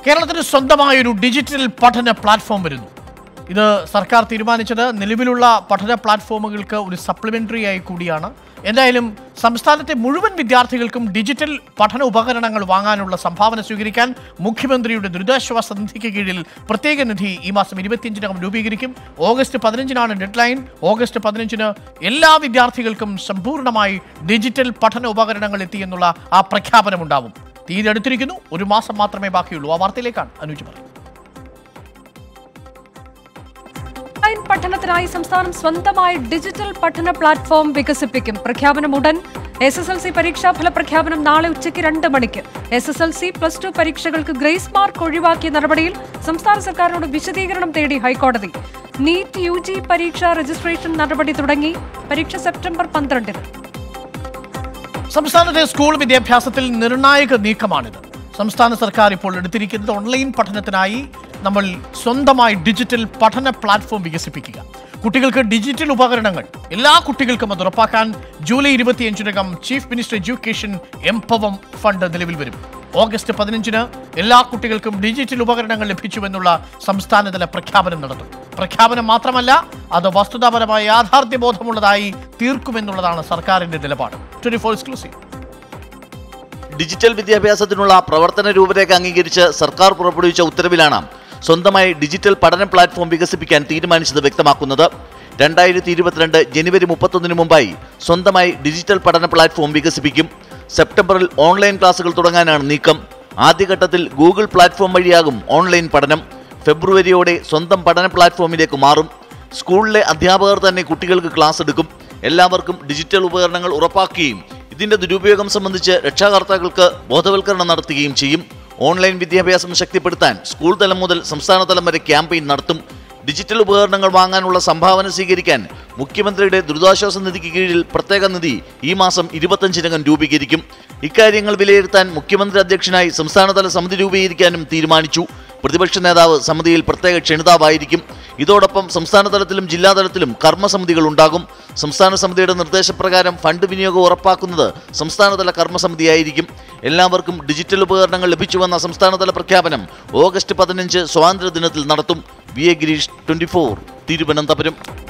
കേരളത്തിന് സ്വന്തമായൊരു ഡിജിറ്റൽ പഠന പ്ലാറ്റ്ഫോം വരുന്നു ഇത് സർക്കാർ തീരുമാനിച്ചത് നിലവിലുള്ള പഠന പ്ലാറ്റ്ഫോമുകൾക്ക് ഒരു സപ്ലിമെന്ററി ആയി കൂടിയാണ് എന്തായാലും സംസ്ഥാനത്തെ മുഴുവൻ വിദ്യാർത്ഥികൾക്കും ഡിജിറ്റൽ പഠന ഉപകരണങ്ങൾ വാങ്ങാനുള്ള സംഭാവന സ്വീകരിക്കാൻ മുഖ്യമന്ത്രിയുടെ ദുരിതാശ്വാസ നിധിക്ക് കീഴിൽ പ്രത്യേക നിധി ഈ മാസം ഇരുപത്തിയഞ്ചിനകം രൂപീകരിക്കും ഓഗസ്റ്റ് പതിനഞ്ചിനാണ് ഡെഡ്ലൈൻ ഓഗസ്റ്റ് പതിനഞ്ചിന് എല്ലാ വിദ്യാർത്ഥികൾക്കും സമ്പൂർണ്ണമായി ഡിജിറ്റൽ പഠന ഉപകരണങ്ങൾ എത്തിയെന്നുള്ള ആ പ്രഖ്യാപനമുണ്ടാവും തീയതി അടുത്തിരിക്കുന്നു ഒരു മാസം മാത്രമേ ബാക്കിയുള്ളൂ ആ വാർത്തയിലേക്കാണ് അനുജ് പറയുന്നത് ഓൺലൈൻ പഠനത്തിനായി സംസ്ഥാനം സ്വന്തമായി ഡിജിറ്റൽ പഠന പ്ലാറ്റ്ഫോം വികസിപ്പിക്കും പ്രഖ്യാപനം ഉടൻ എസ് എസ് എൽ സി പരീക്ഷാ ഫല പ്രഖ്യാപനം നാളെ ഉച്ചയ്ക്ക് രണ്ട് മണിക്ക് S S L C plus two പരീക്ഷകൾക്ക് ഗ്രേസ് മാർക്ക് ഒഴിവാക്കിയ നടപടിയിൽ സംസ്ഥാന സർക്കാരിനോട് വിശദീകരണം തേടി ഹൈക്കോടതി നീറ്റ് യു ജി പരീക്ഷ രജിസ്ട്രേഷൻ നടപടി തുടങ്ങി പരീക്ഷ സെപ്റ്റംബർ പന്ത്രണ്ടിന് സംസ്ഥാനത്തെ സ്കൂൾ വിദ്യാഭ്യാസത്തിൽ നിർണായക നീക്കമാണിത് സംസ്ഥാന സർക്കാർ ഇപ്പോൾ എടുത്തിരിക്കുന്നത് ഓൺലൈൻ പഠനത്തിനായി നമ്മൾ സ്വന്തമായി ഡിജിറ്റൽ പഠന പ്ലാറ്റ്ഫോം വികസിപ്പിക്കുക കുട്ടികൾക്ക് ഡിജിറ്റൽ ഉപകരണങ്ങൾ എല്ലാ കുട്ടികൾക്കും അത് ഉറപ്പാക്കാൻ ജൂലൈ ഇരുപത്തിയഞ്ചിനകം chief minister education empowerment fund നിലവിൽ വരും ഓഗസ്റ്റ് പതിനഞ്ചിന് എല്ലാ കുട്ടികൾക്കും ഡിജിറ്റൽ ഉപകരണങ്ങൾ ലഭിച്ചുവെന്നുള്ള സംസ്ഥാനതല പ്രഖ്യാപനം നടത്തും പ്രഖ്യാപനം മാത്രമല്ല അത് വസ്തുതാപരമായ യാഥാർത്ഥ്യബോധമുള്ളതായി തീർക്കുമെന്നുള്ളതാണ് സർക്കാരിന്റെ നിലപാട് ട്വന്റി ഫോർ എക്സ്ക്ലൂസീവ് ഡിജിറ്റൽ വിദ്യാഭ്യാസത്തിനുള്ള പ്രവർത്തന രൂപരേഖ അംഗീകരിച്ച് സർക്കാർ പുറപ്പെടുവിച്ച ഉത്തരവിലാണ് സ്വന്തമായി ഡിജിറ്റൽ പഠന പ്ലാറ്റ്ഫോം വികസിപ്പിക്കാൻ തീരുമാനിച്ചത് വ്യക്തമാക്കുന്നത് രണ്ടായിരത്തി ഇരുപത്തിരണ്ട് ജനുവരി മുപ്പത്തൊന്നിന് മുമ്പായി സ്വന്തമായി ഡിജിറ്റൽ പഠന പ്ലാറ്റ്ഫോം വികസിപ്പിക്കും സെപ്റ്റംബറിൽ ഓൺലൈൻ ക്ലാസുകൾ തുടങ്ങാനാണ് നീക്കം ആദ്യഘട്ടത്തിൽ ഗൂഗിൾ പ്ലാറ്റ്ഫോം വഴിയാകും ഓൺലൈൻ പഠനം ഫെബ്രുവരിയോടെ സ്വന്തം പഠന പ്ലാറ്റ്ഫോമിലേക്ക് മാറും സ്കൂളിലെ അധ്യാപകർ തന്നെ കുട്ടികൾക്ക് ക്ലാസ് എടുക്കും എല്ലാവർക്കും ഡിജിറ്റൽ ഉപകരണങ്ങൾ ഉറപ്പാക്കുകയും ഇതിന്റെ ദുരുപയോഗം സംബന്ധിച്ച് രക്ഷാകർത്താക്കൾക്ക് ബോധവൽക്കരണം നടത്തുകയും ചെയ്യും ഓൺലൈൻ വിദ്യാഭ്യാസം ശക്തിപ്പെടുത്താൻ സ്കൂൾ തലം മുതൽ സംസ്ഥാന തലം വരെ ക്യാമ്പയിൻ നടത്തും ഡിജിറ്റൽ ഉപകരണങ്ങൾ വാങ്ങാനുള്ള സംഭാവന സ്വീകരിക്കാൻ മുഖ്യമന്ത്രിയുടെ ദുരിതാശ്വാസ നിധിക്ക് കീഴിൽ പ്രത്യേക നിധി ഈ മാസം ഇരുപത്തഞ്ചിനകം രൂപീകരിക്കും ഇക്കാര്യങ്ങൾ വിലയിരുത്താൻ മുഖ്യമന്ത്രി അധ്യക്ഷനായി സംസ്ഥാനതല സമിതി രൂപീകരിക്കാനും തീരുമാനിച്ചു പ്രതിപക്ഷ നേതാവ് സമിതിയിൽ പ്രത്യേക ക്ഷണിതാവായിരിക്കും ഇതോടൊപ്പം സംസ്ഥാന തലത്തിലും ജില്ലാതലത്തിലും കർമ്മസമിതികൾ ഉണ്ടാകും സംസ്ഥാന സമിതിയുടെ നിർദ്ദേശപ്രകാരം ഫണ്ട് വിനിയോഗം ഉറപ്പാക്കുന്നത് സംസ്ഥാനതല കർമ്മസമിതിയായിരിക്കും എല്ലാവർക്കും ഡിജിറ്റൽ ഉപകരണങ്ങൾ ലഭിച്ചുവെന്ന സംസ്ഥാനതല പ്രഖ്യാപനം ഓഗസ്റ്റ് പതിനഞ്ച് സ്വാതന്ത്ര്യ ദിനത്തിൽ നടത്തും V A Girish twenty four Thiruvananthapuram